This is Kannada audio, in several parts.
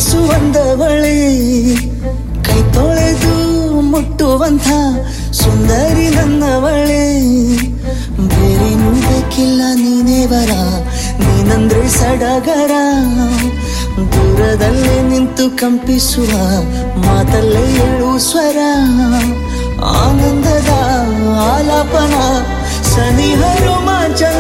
ಪ್ರೀತಿಸುವಂದವಳೆ ಕೈ ತೊಳೆದು ಮುಟ್ಟುವಂಥ ಸುಂದರಿ ನನ್ನವಳೆ ಬೇರೇನು ಬೇಕಿಲ್ಲ ನೀನೇ ಬರ ನೀನಂದ್ರೆ ಸಡಗರ ದೂರದಲ್ಲೇ ನಿಂತು ಕಂಪಿಸುವ ಮಾತಲ್ಲೇ ಏಳು ಸ್ವರ ಆನಂದದ ಆಲಾಪನ ಸನಿಹ ರೋಮಾಂಚನ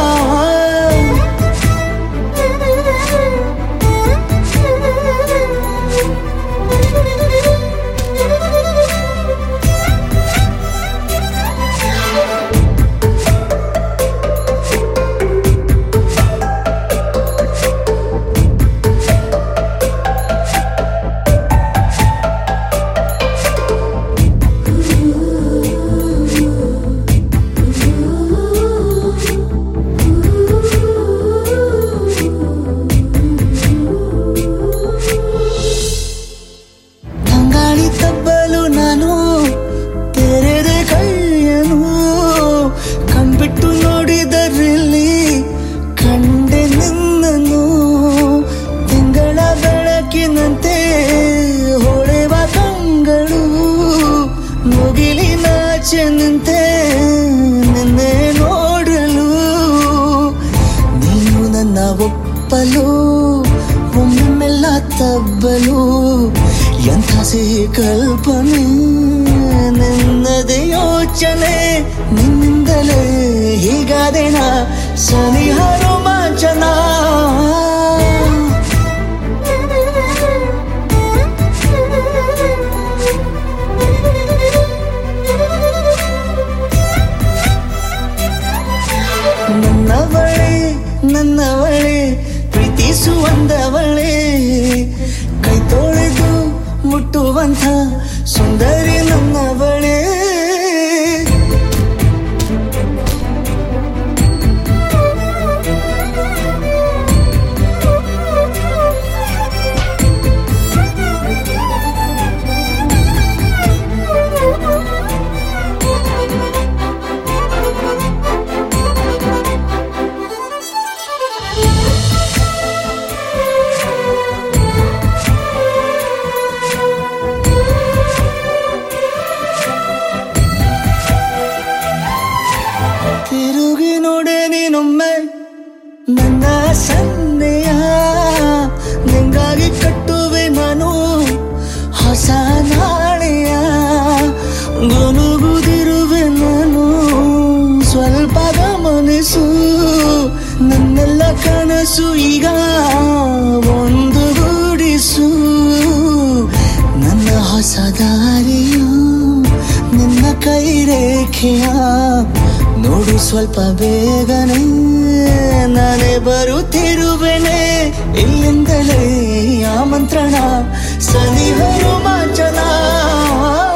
ತಂಗಾಳಿ ತಬ್ಬಲು ನಾನು ತೆರೆದೆ ಕೈಯನು ಕಣ್ಬಿಟ್ಟು ನೋಡಿದರಲ್ಲಿ ಕಂಡೆ ನಿನ್ನನು ತಿಂಗಳ ಬೆಳಕಿನಂತೆ ಹೊಳೆವ ಕಂಗಳು ಮುಗಿಲಿನಾಚೆ ನಿಂತೆ ನಿನ್ನೆ ನೋಡಲು ನೀನು ನನ್ನ ಒಪ್ಪಲು ಒಮ್ಮೆಲ್ಲ ತಬ್ಬಲು ಎಂಥ ಸಿಹಿ ಕಲ್ಪನೆ ನಿನ್ನದೇ ಯೋಚನೆ ನಿನ್ನಿಂದಲೇ ಹೀಗಾದೇನ ಸನಿಹ ರೋಮಾಂಚನ ನನ್ನವಳೆ ನನ್ನವಳೆ ಪ್ರೀತಿಸುವಂದವಳೆ ಕೈ ತೊಳೆದು ಮುಟ್ಟುವಂಥ ಸುಂದರಿ ನನ್ನವಳೆ ತಿರುಗಿ ನೋಡೆ ನೀನೊಮ್ಮೆ ನನ್ನ ಸನ್ನೆಯ ನಿಂಗಾಗಿ ಕಟ್ಟುವೆ ನಾನು ಹೊಸ ನಾಳೆಯ ಗುನುಗುದಿರುವೆ ನಾನು ಸ್ವಲ್ಪ ಗಮನಿಸು ನನ್ನೆಲ್ಲ ಕನಸು ಈಗ ಒಂದು ಗೂಡಿಸು ನನ್ನ ಹೊಸ ದಾರಿಯು ನಿನ್ನ ಕೈ ರೇಖೆಯ ನೋಡು ಸ್ವಲ್ಪ ಬೇಗನೆ ನಾನೇ ಬರುತ್ತಿರುವೆನೆ ಇಲ್ಲಿಂದಲೇ ಆಮಂತ್ರಣ ಸನಿಹ ರೋಮಾಂಚನ